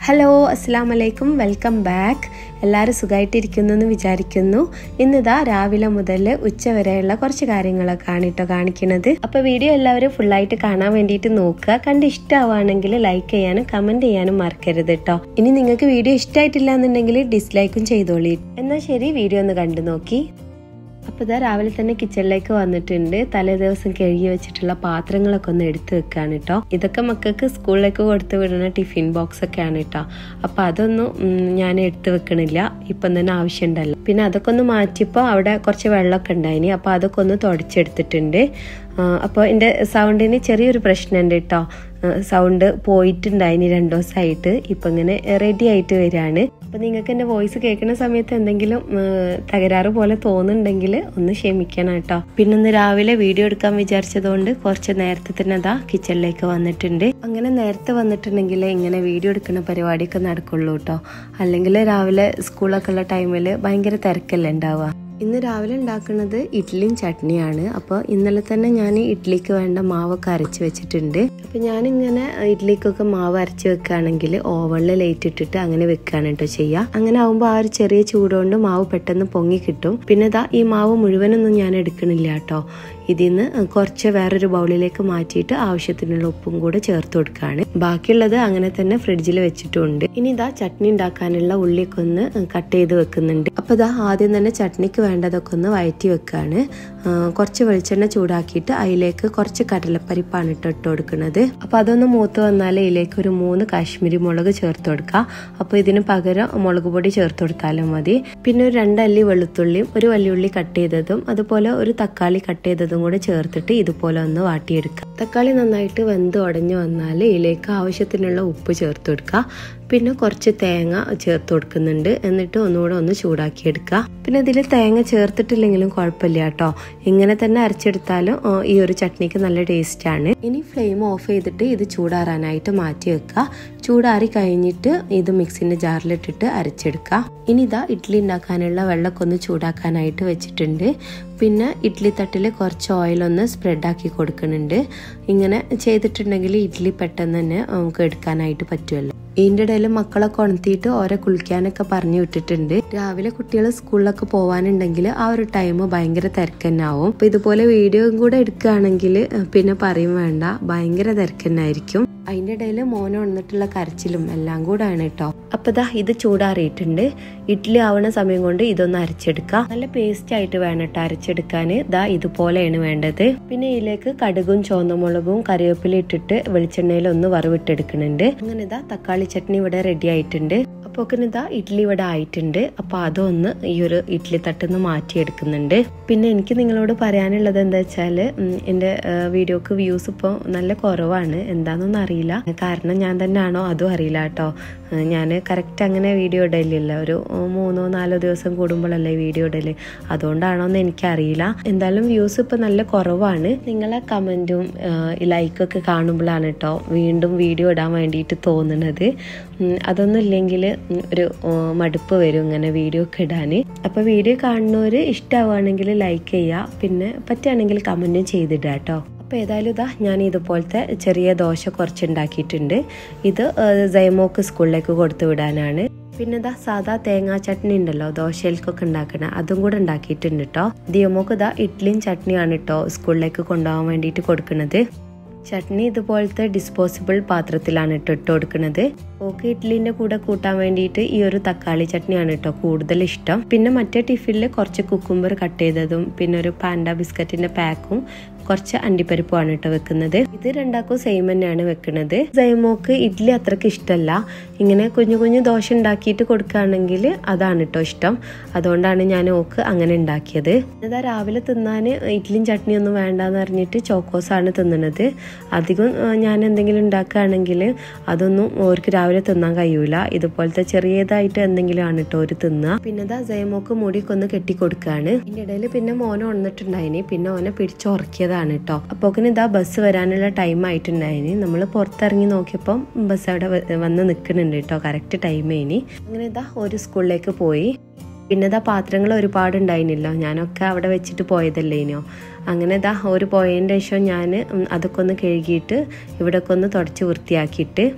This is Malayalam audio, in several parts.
ഹലോ അസ്സാം വലൈക്കും വെൽക്കം ബാക്ക് എല്ലാവരും സുഖമായിട്ടിരിക്കുന്നു എന്ന് വിചാരിക്കുന്നു ഇന്നിതാ രാവിലെ മുതൽ ഉച്ച വരെയുള്ള കുറച്ച് കാര്യങ്ങളൊക്കെയാണ് കേട്ടോ കാണിക്കുന്നത് അപ്പോൾ വീഡിയോ എല്ലാവരും ഫുള്ളായിട്ട് കാണാൻ വേണ്ടിയിട്ട് നോക്കുക കണ്ട് ഇഷ്ടമാവുകയാണെങ്കിൽ ലൈക്ക് ചെയ്യാനും കമൻറ്റ് ചെയ്യാനും മറക്കരുത് കേട്ടോ ഇനി നിങ്ങൾക്ക് വീഡിയോ ഇഷ്ടമായിട്ടില്ല എന്നുണ്ടെങ്കിൽ ഡിസ്ലൈക്കും ചെയ്തോളി എന്നാൽ ശരി വീഡിയോ ഒന്ന് കണ്ടു നോക്കി അപ്പോൾ ഇതാ രാവിലെ തന്നെ കിച്ചണിലേക്ക് വന്നിട്ടുണ്ട് തലേ ദിവസം കഴുകി വെച്ചിട്ടുള്ള പാത്രങ്ങളൊക്കെ ഒന്ന് എടുത്ത് വെക്കാണ് കേട്ടോ ഇതൊക്കെ മക്കൾക്ക് സ്കൂളിലേക്ക് കൊടുത്ത് വിടുന്ന ടിഫിൻ ബോക്സ് ഒക്കെയാണ് കേട്ടോ അപ്പോൾ അതൊന്നും ഉം, ഞാൻ എടുത്ത് വെക്കണില്ല ഇപ്പം തന്നെ ആവശ്യമുണ്ടല്ലോ പിന്നെ അതൊക്കെ ഒന്ന് മാറ്റിയപ്പോൾ അവിടെ കുറച്ച് വെള്ളമൊക്കെ ഉണ്ടായിനി അപ്പോൾ അതൊക്കെ ഒന്ന് തുടച്ചെടുത്തിട്ടുണ്ട് അപ്പോൾ എൻ്റെ സൗണ്ടിന് ചെറിയൊരു പ്രശ്നമുണ്ട് കേട്ടോ സൗണ്ട് പോയിട്ടുണ്ടായിനി രണ്ടു ദിവസമായിട്ട് ഇപ്പം ഇങ്ങനെ റെഡി ആയിട്ട് വരികയാണ് അപ്പം നിങ്ങൾക്ക് എൻ്റെ വോയിസ് കേൾക്കുന്ന സമയത്ത് എന്തെങ്കിലും ഏഹ്, തകരാറ് പോലെ തോന്നുന്നുണ്ടെങ്കിൽ ഒന്ന് ക്ഷമിക്കണം കേട്ടോ പിന്നെ ഇന്ന് രാവിലെ വീഡിയോ എടുക്കാൻ വിചാരിച്ചതുകൊണ്ട് കുറച്ച് നേരത്തെ തന്നെ അതാ കിച്ചണിലേക്ക് വന്നിട്ടുണ്ട് അങ്ങനെ നേരത്തെ വന്നിട്ടുണ്ടെങ്കിൽ ഇങ്ങനെ വീഡിയോ എടുക്കുന്ന പരിപാടിയൊക്കെ നടക്കുള്ളൂ കേട്ടോ അല്ലെങ്കിൽ രാവിലെ സ്കൂളൊക്കെ ഉള്ള ടൈമിൽ ഭയങ്കര തിരക്കല്ലേ ഉണ്ടാവുക ഇന്ന് രാവിലെ ഉണ്ടാക്കുന്നത് ഇഡ്ഡലിയും ചട്നിയാണ് അപ്പോൾ ഇന്നലെ തന്നെ ഞാൻ ഇഡ്ഡലിക്ക് വേണ്ട മാവൊക്കെ അരച്ച് വെച്ചിട്ടുണ്ട് അപ്പോൾ ഞാനിങ്ങനെ ഇഡ്ഡലിക്കൊക്കെ മാവ് അരച്ച് വെക്കുകയാണെങ്കിൽ ഓവണിൽ ലൈറ്റ് ഇട്ടിട്ട് അങ്ങനെ വെക്കുകയാണ് കേട്ടോ ചെയ്യുക അങ്ങനെ ആകുമ്പോൾ ആ ഒരു ചെറിയ ചൂടുകൊണ്ട് മാവ് പെട്ടെന്ന് പൊങ്ങി കിട്ടും പിന്നെ ഇതാ ഈ മാവ് മുഴുവനൊന്നും ഞാൻ എടുക്കണില്ല കേട്ടോ ഇതിൽ നിന്ന് കുറച്ച് വേറൊരു ബൗളിലേക്ക് മാറ്റിയിട്ട് ആവശ്യത്തിനുള്ള ഉപ്പും കൂടെ ചേർത്ത് കൊടുക്കുകയാണ് ബാക്കിയുള്ളത് അങ്ങനെ തന്നെ ഫ്രിഡ്ജിൽ വെച്ചിട്ടുണ്ട് ഇനി ഇതാ ചട്നി ഉണ്ടാക്കാനുള്ള ഉള്ളിയൊക്കെ ഒന്ന് കട്ട് ചെയ്ത് വെക്കുന്നുണ്ട് അപ്പോൾ ഇതാ ആദ്യം തന്നെ ചട്നിക്ക് വേണ്ടതൊക്കെ ഒന്ന് വയറ്റി വെക്കുകയാണ് ആ, കുറച്ച് വെളിച്ചെണ്ണ ചൂടാക്കിയിട്ട് അതിലേക്ക് കുറച്ച് കടലപ്പരിപ്പാണ് ഇട്ട് ഇട്ട് കൊടുക്കുന്നത് അപ്പോൾ അതൊന്ന് മൂത്ത് വന്നാൽ ഇതിലേക്ക് ഒരു മൂന്ന് കാശ്മീരി മുളക് ചേർത്ത് കൊടുക്കുക അപ്പോൾ ഇതിന് പകരം മുളക് പൊടി ചേർത്ത് കൊടുത്താലും മതി പിന്നെ ഒരു രണ്ടല്ലി വെളുത്തുള്ളിയും ഒരു വലിയുള്ളി കട്ട് ചെയ്തതും അതുപോലെ ഒരു തക്കാളി കട്ട് ചെയ്തതും കൂടെ ചേർത്തിട്ട് ഇതുപോലെ ഒന്ന് വാട്ടിയെടുക്കുക തക്കാളി നന്നായിട്ട് വെന്ത് ഉടഞ്ഞു വന്നാൽ ഇതിലേക്ക് ആവശ്യത്തിനുള്ള ഉപ്പ് ചേർത്ത് കൊടുക്കുക പിന്നെ കുറച്ച് തേങ്ങ ചേർത്ത് കൊടുക്കുന്നുണ്ട് എന്നിട്ട് ഒന്നുകൂടെ ഒന്ന് ചൂടാക്കി എടുക്കുക പിന്നെ ഇതിൽ തേങ്ങ ചേർത്തിട്ടില്ലെങ്കിലും കുഴപ്പമില്ല കേട്ടോ ഇങ്ങനെ തന്നെ അരച്ചെടുത്താലും ആ, ഈ ഒരു ചട്നിക്ക് നല്ല ടേസ്റ്റ് ആണ് ഇനി ഫ്ലെയിം ഓഫ് ചെയ്തിട്ട് ഇത് ചൂടാറാനായിട്ട് മാറ്റി വെക്കുക ചൂടാറി കഴിഞ്ഞിട്ട് ഇത് മിക്സിന്റെ ജാറിലിട്ടിട്ട് അരച്ചെടുക്കുക ഇനി ഇതാ ഇഡ്ഡലി ഉണ്ടാക്കാനുള്ള വെള്ളമൊക്കെ ഒന്ന് ചൂടാക്കാനായിട്ട് വെച്ചിട്ടുണ്ട് പിന്നെ ഇഡ്ഡലി തട്ടിൽ കുറച്ച് ഓയിലൊന്ന് സ്പ്രെഡാക്കി കൊടുക്കുന്നുണ്ട് ഇങ്ങനെ ചെയ്തിട്ടുണ്ടെങ്കിൽ ഇഡ്ഡലി പെട്ടെന്ന് തന്നെ നമുക്ക് എടുക്കാനായിട്ട് പറ്റുമല്ലോ ഇതിൻ്റെ ഇടയിൽ മക്കളൊക്കെ ഉണർത്തിയിട്ട് ഓരോ കുളിക്കാനൊക്കെ പറഞ്ഞു വിട്ടിട്ടുണ്ട് രാവിലെ കുട്ടികൾ സ്കൂളിലൊക്കെ പോകാനുണ്ടെങ്കിൽ ആ ഒരു ടൈം ഭയങ്കര തിരക്ക് തന്നെ ആവും അപ്പൊ ഇതുപോലെ വീഡിയോയും കൂടെ എടുക്കുകയാണെങ്കിൽ പിന്നെ പറയും വേണ്ട ഭയങ്കര തിരക്ക് തന്നെ ആയിരിക്കും അതിൻ്റെ ഇടയിൽ മോനെ ഉണർന്നിട്ടുള്ള കരച്ചിലും എല്ലാം കൂടെ ആണ് കേട്ടോ അപ്പൊ ദാ ഇത് ചൂടാറിയിട്ടുണ്ട് ഇഡ്ഡലി ആവണ സമയം കൊണ്ട് ഇതൊന്ന് അരച്ചെടുക്കുക നല്ല പേസ്റ്റ് ആയിട്ട് വേണം കേട്ടോ അരച്ചെടുക്കാൻ ദാ ഇതുപോലെയാണ് വേണ്ടത് പിന്നെ ഇതിലേക്ക് കടുകും ചുവന്നമുളകും കറിവേപ്പില ഇട്ടിട്ട് വെളിച്ചെണ്ണയിൽ ഒന്ന് വറവിട്ടെടുക്കുന്നുണ്ട് അങ്ങനെ ഇതാ തക്കാളി ചട്നി ഇവിടെ റെഡി ആയിട്ടുണ്ട് അപ്പോൾ ഒക്കെ ഇതാ ഇഡ്ഡലി ഇവിടെ ആയിട്ടുണ്ട് അപ്പോൾ അതൊന്ന് ഈ ഒരു ഇഡ്ഡലി തട്ടുന്ന് മാറ്റിയെടുക്കുന്നുണ്ട് പിന്നെ എനിക്ക് നിങ്ങളോട് പറയാനുള്ളത് എന്താ വെച്ചാൽ എൻ്റെ വീഡിയോക്ക് വ്യൂസ് ഇപ്പോൾ നല്ല കുറവാണ് എന്താണെന്നൊന്നും അറിയില്ല കാരണം ഞാൻ തന്നെയാണോ അതും അറിയില്ല കേട്ടോ ഞാൻ കറക്റ്റ് അങ്ങനെ വീഡിയോ ഇടലില്ല ഒരു മൂന്നോ നാലോ ദിവസം കൂടുമ്പോഴല്ലേ വീഡിയോ ഇടല് അതുകൊണ്ടാണോ എന്ന് എനിക്കറിയില്ല എന്തായാലും വ്യൂസ് ഇപ്പോൾ നല്ല കുറവാണ് നിങ്ങളെ കമൻറ്റും ലൈക്കൊക്കെ കാണുമ്പോഴാണ് കേട്ടോ വീണ്ടും വീഡിയോ ഇടാൻ വേണ്ടിയിട്ട് തോന്നുന്നത് ഉം, അതൊന്നും ഇല്ലെങ്കിൽ ഉം, ഒരു ഉം, മടുപ്പ് വരും ഇങ്ങനെ വീഡിയോ ഒക്കെ ഇടാൻ അപ്പോൾ വീഡിയോ കാണുന്നവർ ഇഷ്ടമാവുകയാണെങ്കിൽ ലൈക്ക് ചെയ്യുക പിന്നെ പറ്റുകയാണെങ്കിൽ കമൻറ്റും ചെയ്തിടുക കേട്ടോ അപ്പോൾ ഏതായാലും ഇതാ ഞാൻ ഇതുപോലത്തെ ചെറിയ ദോശ കുറച്ച് ഉണ്ടാക്കിയിട്ടുണ്ട് ഇത് സൈമോക്ക് സ്കൂളിലേക്ക് കൊടുത്തു വിടാനാണ് പിന്നെ ഇതാ സാധാ തേങ്ങാ ചട്നി ഉണ്ടല്ലോ ദോശയിലേക്കൊക്കെ ഉണ്ടാക്കണ അതും കൂടെ ഉണ്ടാക്കിയിട്ടുണ്ട് കേട്ടോ ദിയമോക്ക് ഇതാ ഇഡ്ഡലിയും ചട്നിയാണ് കേട്ടോ സ്കൂളിലേക്ക് കൊണ്ടുപോകാൻ വേണ്ടിയിട്ട് കൊടുക്കുന്നത് ചട്നി ഇതുപോലത്തെ ഡിസ്പോസിബിൾ പാത്രത്തിലാണ് ഇട്ട് ഇട്ട് കൊടുക്കുന്നത് ഓക്കെ ഇഡ്ഡലിന്റെ കൂടെ കൂട്ടാൻ വേണ്ടിയിട്ട് ഈ ഒരു തക്കാളി ചട്നിയാണ് കേട്ടോ കൂടുതൽ ഇഷ്ടം പിന്നെ മറ്റേ ടിഫിനിൽ കുറച്ച് കുക്കുംബർ കട്ട് ചെയ്തതും പിന്നെ ഒരു പാൻഡ ബിസ്ക്കറ്റിന്റെ പാക്കും കുറച്ച് അണ്ടിപ്പരിപ്പുമാണ് കേട്ടോ വെക്കുന്നത് ഇത് രണ്ടാക്കും സെയിം തന്നെയാണ് വെക്കുന്നത് സൈമോക്ക് ഇഡ്ഡലി അത്രക്ക് ഇഷ്ടമല്ല ഇങ്ങനെ കുഞ്ഞു കുഞ്ഞു ദോശ ഉണ്ടാക്കിയിട്ട് കൊടുക്കുകയാണെങ്കിൽ അതാണ് കേട്ടോ ഇഷ്ടം അതുകൊണ്ടാണ് ഞാൻ ഓക്ക് അങ്ങനെ ഉണ്ടാക്കിയത് ഇതാ രാവിലെ തിന്നാൻ ഇഡ്ഡലിയും ചട്നിയൊന്നും വേണ്ടാന്ന് പറഞ്ഞിട്ട് ചോക്കോസാണ് തിന്നണത് അധികം ആ, ഞാൻ എന്തെങ്കിലും ഉണ്ടാക്കുകയാണെങ്കിൽ അതൊന്നും ഓർക്ക് രാവിലെ തിന്നാൻ കഴിയൂല ഇതുപോലത്തെ ചെറിയതായിട്ട് എന്തെങ്കിലും ആണ് കേട്ടോ ഒരു തിന്നുക പിന്നെ ഇതാ സൈമോക്ക് മുടിയൊക്കെ ഒന്ന് കെട്ടി കൊടുക്കുകയാണ് ഇതിന്റെ ഇടയിൽ പിന്നെ മോനെ ഉണർന്നിട്ടുണ്ടായിനി പിന്നെ ഓനെ പിടിച്ചുറക്കിയതാണ് കേട്ടോ അപ്പോക്കിന് ഇതാ ബസ് വരാനുള്ള ടൈം ആയിട്ടുണ്ടായിനി നമ്മൾ പുറത്തിറങ്ങി നോക്കിയപ്പം ബസ് അവിടെ വ- വന്ന് നിൽക്കുന്നുണ്ട് കേട്ടോ കറക്റ്റ് ടൈം ഇനി അങ്ങനെ ഇതാ ഒരു സ്കൂളിലേക്ക് പോയി പിന്നെ ഇതാ പാത്രങ്ങൾ ഒരുപാട് ഉണ്ടായിരുന്നില്ല ഞാനൊക്കെ അവിടെ വെച്ചിട്ട് പോയതല്ലേ ഇനിയോ അങ്ങനെ ഇതാ ഒരു പോയതിൻ്റെ ശേഷം ഞാൻ അതൊക്കെ ഒന്ന് കഴുകിയിട്ട് ഇവിടെയൊക്കെ ഒന്ന് തുടച്ച് വൃത്തിയാക്കിയിട്ട്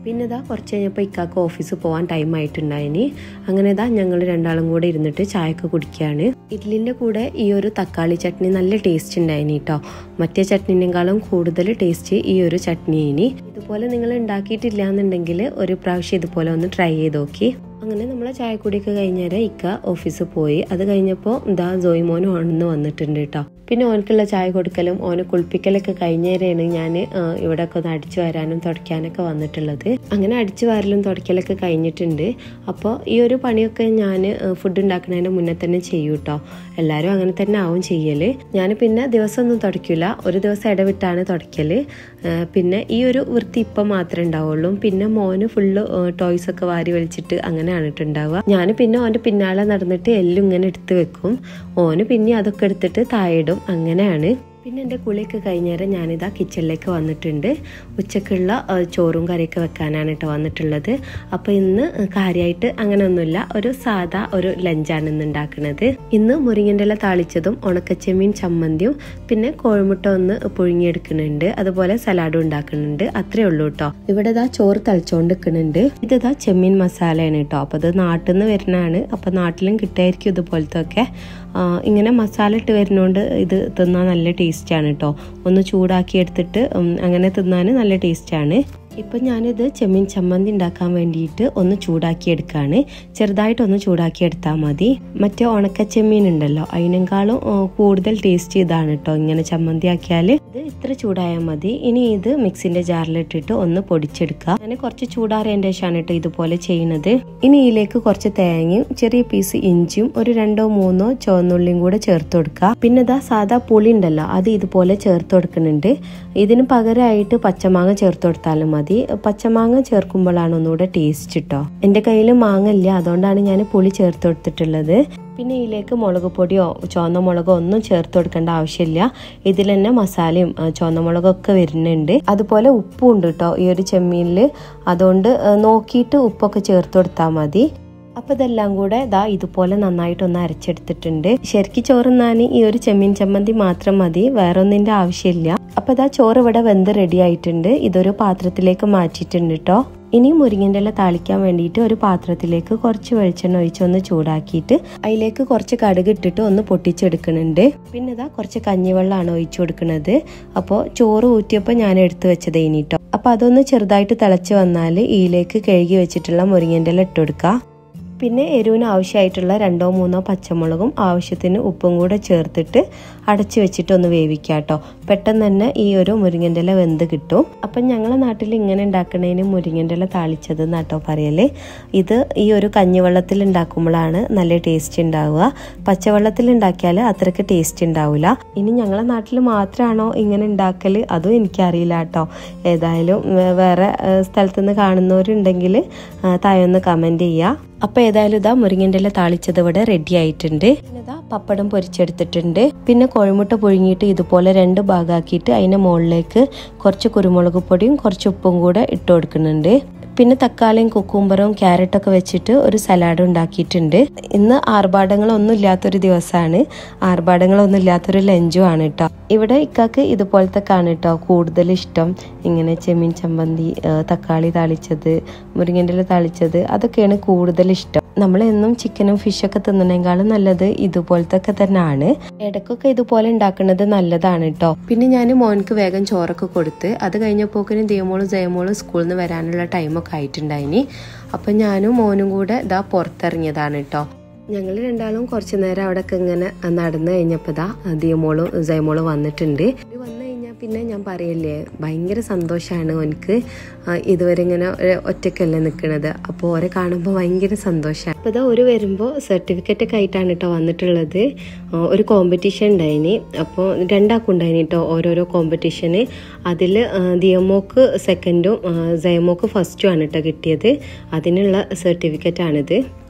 പിന്നെ ഇതാ കുറച്ച് കഴിഞ്ഞപ്പോൾ ഇക്കാക്ക് ഓഫീസിൽ പോകാൻ ടൈം ആയിട്ടുണ്ടായിനി അങ്ങനെ ഇതാ ഞങ്ങൾ രണ്ടാളും കൂടെ ഇരുന്നിട്ട് ചായയൊക്കെ കുടിക്കുകയാണ് ഇഡ്ലിൻ്റെ കൂടെ ഈ ഒരു തക്കാളി ചട്നി നല്ല ടേസ്റ്റ് ഉണ്ടായിനി കേട്ടോ മറ്റേ ചട്നിനേക്കാളും കൂടുതൽ ടേസ്റ്റ് ഈ ഒരു ചട്നി ഇനി ഇതുപോലെ നിങ്ങൾ ഉണ്ടാക്കിയിട്ടില്ല എന്നുണ്ടെങ്കിൽ ഒരു പ്രാവശ്യം ഇതുപോലെ ഒന്ന് ട്രൈ ചെയ്ത് നോക്കി അങ്ങനെ നമ്മളെ ചായക്കുടിയൊക്കെ കഴിഞ്ഞേരം ഇക്ക ഓഫീസിൽ പോയി അത് കഴിഞ്ഞപ്പോൾ ഇതാ ജോയിമോൻ ഓണെന്ന് വന്നിട്ടുണ്ട് കേട്ടോ പിന്നെ ഓനക്കുള്ള ചായ കൊടുക്കലും ഓനെ കുളിപ്പിക്കലൊക്കെ കഴിഞ്ഞേരെയാണ് ഞാൻ ഇവിടെ ഒക്കെ ഒന്ന് അടിച്ചു വരാനും തുടയ്ക്കാനൊക്കെ വന്നിട്ടുള്ളത് അങ്ങനെ അടിച്ചു വാരലും തുടയ്ക്കലൊക്കെ കഴിഞ്ഞിട്ടുണ്ട് അപ്പോൾ ഈ ഒരു പണിയൊക്കെ ഞാൻ ഫുഡ് ഉണ്ടാക്കുന്നതിന് മുന്നേ തന്നെ ചെയ്യും കേട്ടോ എല്ലാവരും അങ്ങനെ തന്നെ ആവും ചെയ്യൽ ഞാൻ പിന്നെ ദിവസമൊന്നും തുടയ്ക്കില്ല ഒരു ദിവസം ഇടവിട്ടാണ് തുടയ്ക്കൽ പിന്നെ ഈ ഒരു വൃത്തി ഇപ്പം മാത്രമേ ഉണ്ടാവുള്ളൂ പിന്നെ മോന് ഫുള്ള് ടോയ്സ് ഒക്കെ വാരി വലിച്ചിട്ട് അങ്ങനെയാണ് ഇട്ടുണ്ടാവുക ഞാൻ പിന്നെ ഓൻ്റെ പിന്നാലെ നടന്നിട്ട് എല്ലാം ഇങ്ങനെ എടുത്ത് വെക്കും ഓന് പിന്നെ അതൊക്കെ എടുത്തിട്ട് താഴെയിടും അങ്ങനെയാണ് പിന്നെ എൻ്റെ കുളിയൊക്കെ കഴിഞ്ഞേരം ഞാനിതാ കിച്ചണിലേക്ക് വന്നിട്ടുണ്ട് ഉച്ചക്കുള്ള ചോറും കറിയൊക്കെ വെക്കാനാണ് കേട്ടോ വന്നിട്ടുള്ളത് അപ്പോൾ ഇന്ന് കാര്യമായിട്ട് അങ്ങനെയൊന്നുമില്ല ഒരു സാധാ ഒരു ലഞ്ചാണ് ഇന്ന് ഉണ്ടാക്കുന്നത് ഇന്ന് മുരിങ്ങൻ്റെ ഇല താളിച്ചതും ഉണക്കച്ചെമ്മീൻ ചമ്മന്തിയും പിന്നെ കോഴിമുട്ട ഒന്ന് പുഴുങ്ങിയെടുക്കുന്നുണ്ട് അതുപോലെ സലാഡും ഉണ്ടാക്കുന്നുണ്ട് അത്രേ ഉള്ളൂ കേട്ടോ ഇവിടെ ഇതാ ചോറ് തളിച്ചോണ്ട് നിൽക്കുന്നുണ്ട് ഇതിതാ ചെമ്മീൻ മസാലയാണ് കേട്ടോ അപ്പോൾ അത് നാട്ടിൽ നിന്ന് വരുന്നതാണ് അപ്പോൾ നാട്ടിലും കിട്ടായിരിക്കും ഇതുപോലത്തെ ഒക്കെ ഇങ്ങനെ മസാല ഇട്ട് വരുന്നതുകൊണ്ട് ഇത് തിന്നാൻ നല്ല ടേസ്റ്റാണ് കേട്ടോ ഒന്ന് ചൂടാക്കി എടുത്തിട്ട് അങ്ങനെ തിന്നാൻ നല്ല ടേസ്റ്റാണ് ഇപ്പം ഞാനിത് ചെമ്മീൻ ചമ്മന്തി ഉണ്ടാക്കാൻ വേണ്ടിയിട്ട് ഒന്ന് ചൂടാക്കി എടുക്കുകയാണ് ചെറുതായിട്ടൊന്ന് ചൂടാക്കി എടുത്താൽ മതി മറ്റേ ഉണക്ക ചെമ്മീൻ ഉണ്ടല്ലോ അതിനേക്കാളും കൂടുതൽ ടേസ്റ്റ് ഇതാണ് കേട്ടോ ഇങ്ങനെ ചമ്മന്തി ആക്കിയാൽ ഇത് ഇത്ര ചൂടായാൽ മതി ഇനി ഇത് മിക്സിന്റെ ജാറിലിട്ടിട്ട് ഒന്ന് പൊടിച്ചെടുക്കുക ഞാൻ കുറച്ച് ചൂടാറിയതിൻ്റെ ശേഷമാണ് കേട്ടോ ഇതുപോലെ ചെയ്യുന്നത് ഇനി ഇതിലേക്ക് കുറച്ച് തേങ്ങയും ചെറിയ പീസ് ഇഞ്ചിയും ഒരു രണ്ടോ മൂന്നോ ചുവന്നുള്ളിയും കൂടെ ചേർത്ത് കൊടുക്കുക പിന്നെ ഇതാ സാധാ പുളി ഉണ്ടല്ലോ അത് ഇതുപോലെ ചേർത്ത് കൊടുക്കുന്നുണ്ട് ഇതിന് പകരമായിട്ട് പച്ചമാങ്ങ ചേർത്ത് കൊടുത്താലും മതി മതി പച്ചമാങ്ങ ചേർക്കുമ്പോഴാണ് ഒന്നുകൂടെ ടേസ്റ്റ് കിട്ടോ എൻ്റെ കയ്യിൽ മാങ്ങ ഇല്ല അതുകൊണ്ടാണ് ഞാൻ പുളി ചേർത്ത് കൊടുത്തിട്ടുള്ളത് പിന്നെ ഇതിലേക്ക് മുളക് പൊടിയോ ചുവന്ന മുളകോ ഒന്നും ചേർത്ത് കൊടുക്കേണ്ട ആവശ്യമില്ല ഇതിൽ തന്നെ മസാലയും ചുവന്ന മുളകൊക്കെ വരുന്നുണ്ട് അതുപോലെ ഉപ്പും ഉണ്ട് കേട്ടോ ഈ ഒരു ചെമ്മീനിൽ അതുകൊണ്ട് നോക്കിയിട്ട് ഉപ്പൊക്കെ ചേർത്ത് കൊടുത്താൽ മതി അപ്പോൾ ഇതെല്ലാം കൂടെ ദാ ഇതുപോലെ നന്നായിട്ടൊന്ന് അരച്ചെടുത്തിട്ടുണ്ട് ശരിക്കും ചോറുന്നാൻ ഈ ഒരു ചെമ്മീൻ ചമ്മന്തി മാത്രം മതി വേറെ ഒന്നിൻ്റെ ആവശ്യമില്ല അപ്പോൾ ഇതാ ചോറ് ഇവിടെ വെന്ത് റെഡി ആയിട്ടുണ്ട് ഇതൊരു പാത്രത്തിലേക്ക് മാറ്റിയിട്ടുണ്ട് കേട്ടോ ഇനി മുരിങ്ങൻ്റെ ഇല താളിക്കാൻ വേണ്ടിയിട്ട് ഒരു പാത്രത്തിലേക്ക് കുറച്ച് വെളിച്ചെണ്ണ ഒഴിച്ച് ഒന്ന് ചൂടാക്കിയിട്ട് അതിലേക്ക് കുറച്ച് കടുക് ഇട്ടിട്ട് ഒന്ന് പൊട്ടിച്ചെടുക്കുന്നുണ്ട് പിന്നെ ഇതാ കുറച്ച് കഞ്ഞിവെള്ളമാണ് ഒഴിച്ചു കൊടുക്കുന്നത് അപ്പോൾ ചോറ് ഊറ്റിയപ്പോൾ ഞാൻ എടുത്തു വെച്ചത് ഇനിട്ടോ അപ്പോൾ അതൊന്ന് ചെറുതായിട്ട് തിളച്ച് വന്നാൽ ഇതിലേക്ക് കഴുകി വെച്ചിട്ടുള്ള മുരിങ്ങൻ്റെ ഇല ഇട്ട് കൊടുക്കുക പിന്നെ എരിവിന് ആവശ്യമായിട്ടുള്ള രണ്ടോ മൂന്നോ പച്ചമുളകും ആവശ്യത്തിന് ഉപ്പും കൂടെ ചേർത്തിട്ട് അടച്ചു വെച്ചിട്ട് ഒന്ന് വേവിക്കുക കേട്ടോ പെട്ടെന്ന് തന്നെ ഈ ഒരു മുരിങ്ങൻ്റെ ഇല വെന്ത് കിട്ടും അപ്പം ഞങ്ങളെ നാട്ടിൽ ഇങ്ങനെ ഉണ്ടാക്കണതിന് മുരിങ്ങൻ്റെ ഇല താളിച്ചത് എന്നാട്ടോ പറയല് ഇത് ഈ ഒരു കഞ്ഞിവെള്ളത്തിൽ ഉണ്ടാക്കുമ്പോഴാണ് നല്ല ടേസ്റ്റ് ഉണ്ടാവുക പച്ചവെള്ളത്തിൽ ഉണ്ടാക്കിയാൽ അത്രയ്ക്ക് ടേസ്റ്റ് ഉണ്ടാവില്ല ഇനി ഞങ്ങളെ നാട്ടിൽ മാത്രമാണോ ഇങ്ങനെ ഉണ്ടാക്കൽ അതും എനിക്കറിയില്ല കേട്ടോ ഏതായാലും വേറെ സ്ഥലത്തുനിന്ന് കാണുന്നവരുണ്ടെങ്കിൽ തായൊന്ന് കമൻറ്റ് ചെയ്യുക അപ്പോൾ ഏതായാലും ഇതാ മുരിങ്ങൻ്റെ ഇല താളിച്ചത് ഇവിടെ റെഡി ആയിട്ടുണ്ട് പിന്നെ ഇതാ പപ്പടം പൊരിച്ചെടുത്തിട്ടുണ്ട് പിന്നെ കോഴിമുട്ട പുഴുങ്ങിയിട്ട് ഇതുപോലെ രണ്ട് ഭാഗമാക്കിയിട്ട് അതിൻ്റെ മുകളിലേക്ക് കുറച്ച് കുരുമുളക് പൊടിയും കുറച്ച് ഉപ്പും കൂടെ ഇട്ട് കൊടുക്കുന്നുണ്ട് പിന്നെ തക്കാളിയും കുക്കുംബറും ക്യാരറ്റൊക്കെ വെച്ചിട്ട് ഒരു സലാഡ് ഉണ്ടാക്കിയിട്ടുണ്ട് ഇന്ന് ആർഭാടങ്ങളൊന്നും ഇല്ലാത്തൊരു ദിവസമാണ് ആർഭാടങ്ങളൊന്നും ഇല്ലാത്തൊരു ലഞ്ചും ആണ് കേട്ടോ ഇവിടെ ഇക്കാക്ക് ഇതുപോലത്തെ ആണ് കേട്ടോ കൂടുതൽ ഇഷ്ടം ഇങ്ങനെ ചെമ്മീൻ ചമ്മന്തി തക്കാളി താളിച്ചത് മുരിങ്ങൻ്റെ ഇല താളിച്ചത് അതൊക്കെയാണ് കൂടുതൽ ഇഷ്ടം നമ്മൾ എന്നും ചിക്കനും ഫിഷൊക്കെ തിന്നണേക്കാളും നല്ലത് ഇതുപോലത്തെ ഒക്കെ തന്നെയാണ് ഇടയ്ക്കൊക്കെ ഇതുപോലെ ഉണ്ടാക്കുന്നത് നല്ലതാണ് കേട്ടോ പിന്നെ ഞാൻ മോൻക്ക് വേഗം ചോറൊക്കെ കൊടുത്ത് അത് കഴിഞ്ഞപ്പോക്കിന് ദിയമോളും ജയമോളും സ്കൂളിൽ നിന്ന് വരാനുള്ള ടൈമൊക്കെ ആയിട്ടുണ്ടായിനി അപ്പം ഞാനും മോനും കൂടെ ഇതാ പുറത്തിറങ്ങിയതാണ് കേട്ടോ ഞങ്ങൾ രണ്ടാളും കുറച്ച് നേരം അവിടെ ഇങ്ങനെ നടന്നു കഴിഞ്ഞപ്പോൾ ഇതാ ദിയമോളും ജയമോളും വന്നിട്ടുണ്ട് വന്നു കഴിഞ്ഞാൽ പിന്നെ ഞാൻ പറയല്ലേ ഭയങ്കര സന്തോഷമാണ് എനിക്ക് ഇതുവരെ ഇങ്ങനെ ഒറ്റയ്ക്കല്ലേ നിൽക്കുന്നത് അപ്പോൾ ഓരെ കാണുമ്പോൾ ഭയങ്കര സന്തോഷമാണ് അപ്പോൾ ഇതാ ഒരു വരുമ്പോൾ സർട്ടിഫിക്കറ്റ് ഒക്കെ ആയിട്ടാണ് കേട്ടോ വന്നിട്ടുള്ളത് ഒരു കോമ്പറ്റീഷൻ ഉണ്ടായിനി അപ്പോൾ രണ്ടാൾക്കും ഉണ്ടായിനി കേട്ടോ ഓരോരോ കോമ്പറ്റീഷന് അതിൽ ദിയമോക്ക് സെക്കൻഡും ജയമോക്ക് ഫസ്റ്റും ആണ് കേട്ടോ കിട്ടിയത് അതിനുള്ള സർട്ടിഫിക്കറ്റ് ആണിത്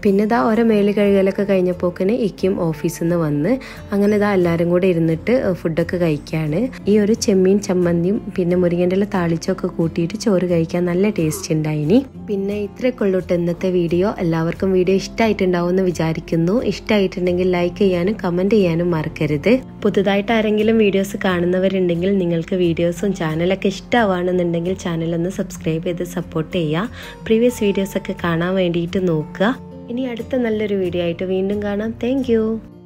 പിന്നെ ഇതാ ഓരോ മേല് കഴുകലൊക്കെ കഴിഞ്ഞപ്പോക്കിന് ഇക്കും ഓഫീസിൽ നിന്ന് വന്ന് അങ്ങനെ ഇതാ എല്ലാവരും കൂടെ ഇരുന്നിട്ട് ഫുഡൊക്കെ കഴിക്കുകയാണ് ഈ ഒരു ചെമ്മീൻ ചമ്മന്തിയും പിന്നെ മുരിങ്ങൻ്റെ ഇല താളിച്ചൊക്കെ കൂട്ടിയിട്ട് ചോറ് കഴിക്കാൻ നല്ല ടേസ്റ്റ് ഉണ്ടായിനി പിന്നെ ഇത്രയൊക്കെയുള്ളൂട്ട് ഇന്നത്തെ വീഡിയോ എല്ലാവർക്കും വീഡിയോ ഇഷ്ടമായിട്ടുണ്ടാവും എന്ന് വിചാരിക്കുന്നു ഇഷ്ടമായിട്ടുണ്ടെങ്കിൽ ലൈക്ക് ചെയ്യാനും കമൻറ്റ് ചെയ്യാനും മറക്കരുത് പുതുതായിട്ട് ആരെങ്കിലും വീഡിയോസ് കാണുന്നവരുണ്ടെങ്കിൽ നിങ്ങൾക്ക് വീഡിയോസും ചാനലൊക്കെ ഇഷ്ടമാണെന്നുണ്ടെങ്കിൽ ചാനലൊന്ന് സബ്സ്ക്രൈബ് ചെയ്ത് സപ്പോർട്ട് ചെയ്യുക പ്രീവിയസ് വീഡിയോസൊക്കെ കാണാൻ വേണ്ടിയിട്ട് നോക്കുക ഇനി അടുത്ത നല്ലൊരു വീഡിയോ ആയിട്ട് വീണ്ടും കാണാം താങ്ക്